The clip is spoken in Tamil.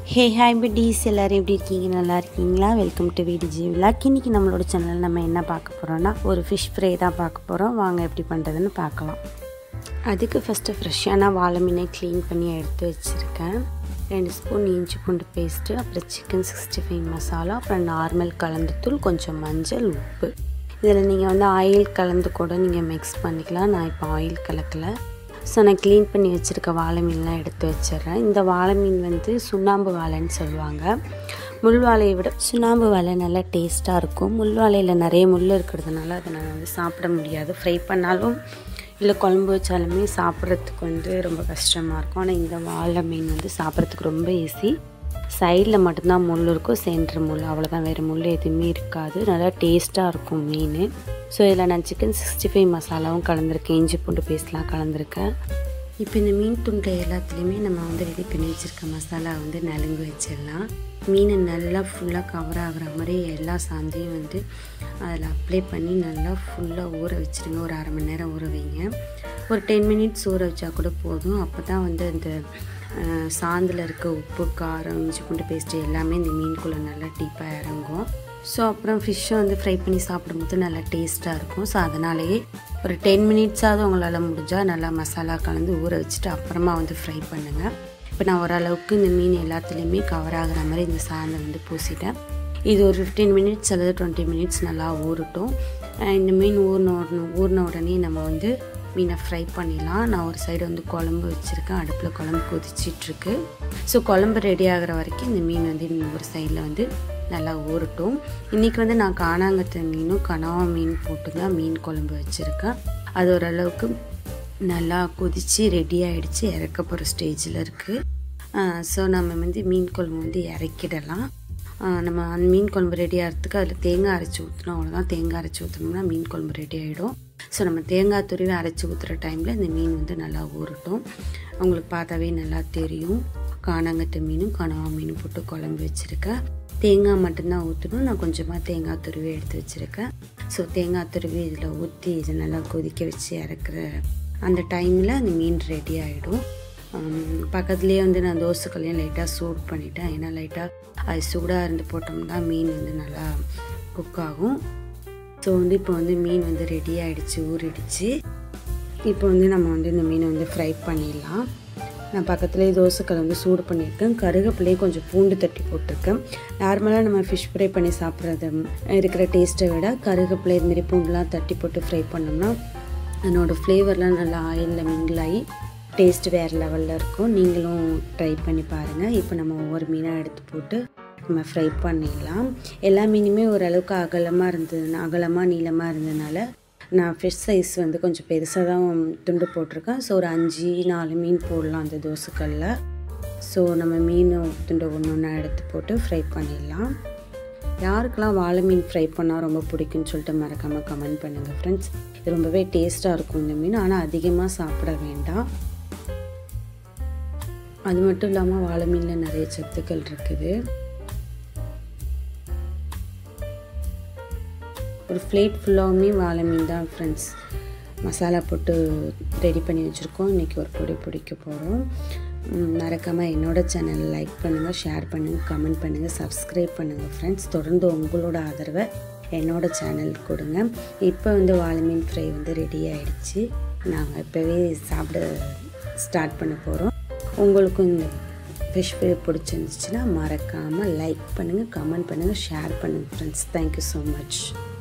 ஹே ஹாய் பிட்டீஸ் எல்லோரும் எப்படி இருக்கீங்க நல்லா இருக்கீங்களா வெல்கம் டு வீடு ஜீவிலாக் இன்றைக்கி நம்மளோட சேனல் நம்ம என்ன பார்க்க போகிறோன்னா ஒரு ஃபிஷ் ஃப்ரை தான் பார்க்க போகிறோம் வாங்க எப்படி பண்ணுறதுன்னு பார்க்கலாம் அதுக்கு ஃபஸ்ட்டு ஃப்ரெஷ்ஷான வாழை மீனை க்ளீன் பண்ணி எடுத்து வச்சுருக்கேன் ரெண்டு ஸ்பூன் இஞ்சி பூண்டு பேஸ்ட்டு அப்புறம் சிக்கன் சிக்ஸ்டி ஃபைவ் மசாலா அப்புறம் நார்மல் கலந்து தூள் கொஞ்சம் மஞ்சள் உப்பு இதில் நீங்கள் வந்து ஆயில் கலந்து கூட நீங்கள் மிக்ஸ் பண்ணிக்கலாம் நான் இப்போ ஆயில் கலக்கலை ஸோ நான் க்ளீன் பண்ணி வச்சுருக்க வாழை மீன்லாம் எடுத்து வச்சிடுறேன் இந்த வாழை மீன் வந்து சுண்ணாம்பு வாழைன்னு சொல்லுவாங்க முள் வாழையை விட சுண்ணாம்பு வாழை நல்லா டேஸ்ட்டாக இருக்கும் முள் வாழையில் நிறைய முள் இருக்கிறதுனால அதை நான் வந்து சாப்பிட முடியாது ஃப்ரை பண்ணாலும் இல்லை குழம்பு வச்சாலுமே சாப்பிட்றதுக்கு வந்து ரொம்ப கஷ்டமாக இருக்கும் ஆனால் இந்த வாழை மீன் வந்து சாப்பிட்றதுக்கு ரொம்ப ஈஸி சைடில் மட்டும்தான் முள் இருக்கும் சென்டர் முள் அவ்வளோதான் வேறு முள் எதுவுமே இருக்காது நல்லா டேஸ்ட்டாக இருக்கும் மீன் ஸோ இதில் நான் சிக்கன் சிக்ஸ்டி ஃபைவ் மசாலாவும் கலந்துருக்கேன் இஞ்சி பூண்டு பேஸ்ட்லாம் கலந்துருக்கேன் இப்போ இந்த மீன் துண்டை எல்லாத்துலேயுமே நம்ம வந்து ரெடி பண்ணி வச்சுருக்க மசாலா வந்து நலுங்கு வச்சிடலாம் மீனை நல்லா ஃபுல்லாக கவர் ஆகிற மாதிரி எல்லா சாந்தையும் வந்து அதில் அப்ளை பண்ணி நல்லா ஃபுல்லாக ஊற வச்சுருங்க ஒரு அரை மணி நேரம் ஊற வைங்க ஒரு டென் மினிட்ஸ் ஊற வச்சா கூட போதும் அப்போ தான் வந்து அந்த சாந்தில் இருக்க உப்பு காரம் இஞ்சி பூண்டு பேஸ்ட்டு எல்லாமே இந்த மீனுக்குள்ளே நல்லா டீப்பாக இறங்கும் ஸோ அப்புறம் ஃபிஷ்ஷை வந்து ஃப்ரை பண்ணி சாப்பிடும்போது நல்லா டேஸ்ட்டாக இருக்கும் ஸோ அதனாலேயே ஒரு டென் மினிட்ஸாவது உங்களால் முடிஞ்சால் நல்லா மசாலா கலந்து ஊற வச்சுட்டு அப்புறமா வந்து ஃப்ரை பண்ணுங்கள் இப்போ நான் ஓரளவுக்கு இந்த மீன் எல்லாத்துலேயுமே கவர் ஆகிற மாதிரி இந்த சாந்தை வந்து பூசிட்டேன் இது ஒரு ஃபிஃப்டீன் மினிட்ஸ் அல்லது டுவெண்ட்டி மினிட்ஸ் நல்லா ஊறட்டும் இந்த மீன் ஊறின உடனே ஊறின உடனே நம்ம வந்து மீனை ஃப்ரை பண்ணிடலாம் நான் ஒரு சைடு வந்து குழம்பு வச்சுருக்கேன் அடுப்பில் குழம்பு கொதிச்சிட்ருக்கு ஸோ குழம்பு ரெடி ஆகிற வரைக்கும் இந்த மீன் வந்து ஒரு சைடில் வந்து நல்லா ஊறட்டும் இன்றைக்கி வந்து நான் காணாங்கத்தை மீனும் கனவா மீன் போட்டு தான் மீன் குழம்பு வச்சுருக்கேன் அது ஓரளவுக்கு நல்லா கொதித்து ரெடி ஆகிடுச்சு இறக்க போகிற ஸ்டேஜில் இருக்குது ஸோ நம்ம வந்து மீன் குழம்பு வந்து இறக்கிடலாம் நம்ம அந்த மீன் குழம்பு ரெடி ஆகிறதுக்கு அதில் தேங்காய் அரைச்சி ஊற்றணும் அவ்வளோதான் தேங்காய் அரைச்சி ஊற்றினோம்னா மீன் குழம்பு ரெடி ஆகிடும் ஸோ நம்ம தேங்காய் துருவி அரைச்சி ஊற்றுற டைமில் இந்த மீன் வந்து நல்லா ஊறட்டும் உங்களுக்கு பார்த்தாவே நல்லா தெரியும் காணாங்கத்தை மீனும் கனவா மீனும் போட்டு குழம்பு வச்சுருக்கேன் தேங்காய் மட்டும்தான் ஊற்றணும் நான் கொஞ்சமாக தேங்காய் துருவி எடுத்து வச்சுருக்கேன் ஸோ தேங்காய் துருவி இதில் ஊற்றி இதை நல்லா கொதிக்க வச்சு இறக்குற அந்த டைமில் அந்த மீன் ரெடி ஆகிடும் பக்கத்துலேயே வந்து நான் தோசைக்கல்லையும் லைட்டாக சூடு பண்ணிட்டேன் ஏன்னா லைட்டாக அது சூடாக இருந்து போட்டோம்னா மீன் வந்து நல்லா குக் ஆகும் ஸோ வந்து இப்போ வந்து மீன் வந்து ரெடி ஆகிடுச்சு ஊறிடுச்சு இப்போ வந்து நம்ம வந்து இந்த மீனை வந்து ஃப்ரை பண்ணிடலாம் நான் பக்கத்துலேயே தோசைக்கல் வந்து சூடு பண்ணியிருக்கேன் கருகப்பிள்ளையே கொஞ்சம் பூண்டு தட்டி போட்டிருக்கேன் நார்மலாக நம்ம ஃபிஷ் ஃப்ரை பண்ணி சாப்பிட்றது இருக்கிற டேஸ்ட்டை விட கருகப்பிள்ளை இதுமாரி பூண்டுலாம் தட்டி போட்டு ஃப்ரை பண்ணோம்னா அதனோட ஃப்ளேவர்லாம் நல்லா ஆயிலில் மிங்கிள் ஆகி டேஸ்ட் வேறு லெவலில் இருக்கும் நீங்களும் ட்ரை பண்ணி பாருங்கள் இப்போ நம்ம ஒவ்வொரு மீனாக எடுத்து போட்டு நம்ம ஃப்ரை பண்ணிடலாம் எல்லா மீனுமே ஓரளவுக்கு அகலமாக இருந்ததுன்னா அகலமாக நீளமாக இருந்ததுனால நான் ஃபிஷ் சைஸ் வந்து கொஞ்சம் பெருசாக தான் துண்டு போட்டிருக்கேன் ஸோ ஒரு அஞ்சு நாலு மீன் போடலாம் அந்த தோசைக்கல்லில் ஸோ நம்ம மீன் துண்டு ஒன்று ஒன்றா எடுத்து போட்டு ஃப்ரை பண்ணிடலாம் யாருக்கெல்லாம் வாழை மீன் ஃப்ரை பண்ணால் ரொம்ப பிடிக்கும்னு சொல்லிட்டு மறக்காமல் கமெண்ட் பண்ணுங்கள் ஃப்ரெண்ட்ஸ் இது ரொம்பவே டேஸ்ட்டாக இருக்கும் இந்த மீன் ஆனால் அதிகமாக சாப்பிட வேண்டாம் அது மட்டும் இல்லாமல் வாழை மீனில் நிறைய சத்துக்கள் இருக்குது ஒரு பிளேட் ஃபுல்லாகவுமே வாழை மீன் தான் ஃப்ரெண்ட்ஸ் மசாலா போட்டு ரெடி பண்ணி வச்சுருக்கோம் இன்றைக்கி ஒரு பொடி பிடிக்க போகிறோம் மறக்காமல் என்னோடய சேனலை லைக் பண்ணுங்கள் ஷேர் பண்ணுங்கள் கமெண்ட் பண்ணுங்கள் சப்ஸ்கிரைப் பண்ணுங்கள் ஃப்ரெண்ட்ஸ் தொடர்ந்து உங்களோட ஆதரவை என்னோடய சேனல் கொடுங்க இப்போ வந்து வாழை மீன் ஃப்ரை வந்து ரெடி ஆகிடுச்சு நாங்கள் இப்போவே சாப்பிட ஸ்டார்ட் பண்ண போகிறோம் உங்களுக்கும் இந்த ஃபிஷ் ஃப்ரை பிடிச்சிருந்துச்சுன்னா மறக்காமல் லைக் பண்ணுங்கள் கமெண்ட் பண்ணுங்கள் ஷேர் பண்ணுங்கள் ஃப்ரெண்ட்ஸ் தேங்க்யூ ஸோ மச்